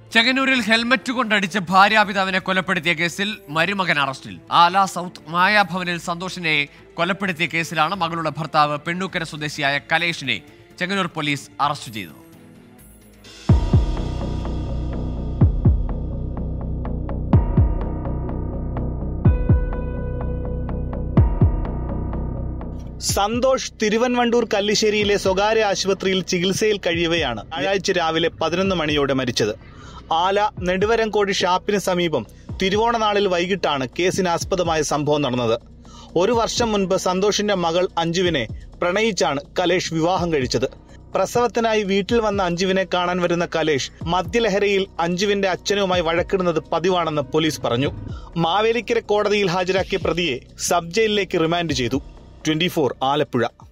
ചെങ്ങന്നൂരിൽ ഹെൽമറ്റ് കൊണ്ടടിച്ച് ഭാര്യാപിതാവിനെ കൊലപ്പെടുത്തിയ കേസിൽ മരുമകൻ അറസ്റ്റിൽ ആല സൗത്ത് മായാഭവനിൽ സന്തോഷിനെ കൊലപ്പെടുത്തിയ കേസിലാണ് മകളുടെ ഭർത്താവ് പെണ്ണൂക്കര സ്വദേശിയായ കലേഷിനെ ചെങ്ങന്നൂർ പോലീസ് അറസ്റ്റ് ചെയ്തത് സന്തോഷ് തിരുവൻവണ്ടൂർ കല്ലിശ്ശേരിയിലെ സ്വകാര്യ ആശുപത്രിയിൽ ചികിത്സയിൽ കഴിയവെയാണ് വ്യാഴാഴ്ച രാവിലെ പതിനൊന്ന് മണിയോടെ മരിച്ചത് ആല നെടുവരംകോട് ഷാപ്പിന് സമീപം തിരുവോണനാളിൽ വൈകിട്ടാണ് കേസിനാസ്പദമായ സംഭവം നടന്നത് ഒരു വർഷം മുൻപ് സന്തോഷിന്റെ മകൾ അഞ്ജുവിനെ പ്രണയിച്ചാണ് കലേഷ് വിവാഹം കഴിച്ചത് പ്രസവത്തിനായി വീട്ടിൽ വന്ന അഞ്ജുവിനെ കാണാൻ വരുന്ന കലേഷ് മദ്യലഹരയിൽ അഞ്ജുവിന്റെ അച്ഛനുമായി വഴക്കിടുന്നത് പതിവാണെന്ന് പോലീസ് പറഞ്ഞു മാവേലിക്കര കോടതിയിൽ ഹാജരാക്കിയ പ്രതിയെ സബ് ജയിലിലേക്ക് റിമാൻഡ് ചെയ്തു ട്വന്റി ആലപ്പുഴ